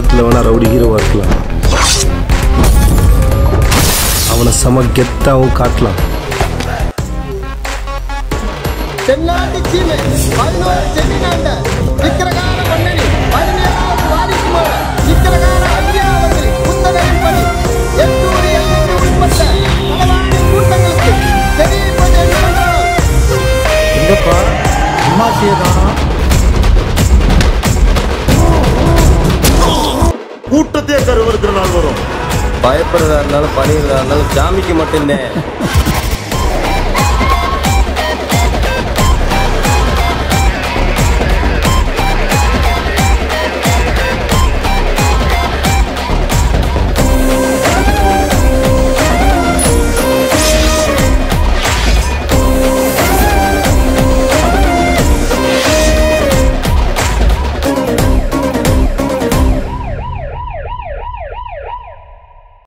படத்தில் வேணா ரவுடி ஹீரோவாக இருக்கலாம் அவனை செம கெத்தாவும் காட்டலாம் தென்னாட்டு சீமை பதினோரு சென்னினாண்ட விக்கிரகார மன்னனி பதினேழாவது வாரிசுமான விக்கிரகார ஐயாவது புத்தகரின்படி எண்ணூறு எல்லைக்கு உட்பட்ட களவாணி கூட்டங்களுக்கு தெரிவிப்பது என்னவென்றால் எங்கப்பா அம்மாசியை காணோம் கூட்டத்தையே கருவறுக்கிற நாள் வரும் பயப்படுறதா இருந்தாலும் பணிகிறதா இருந்தாலும் சாமிக்கு மட்டும்தான்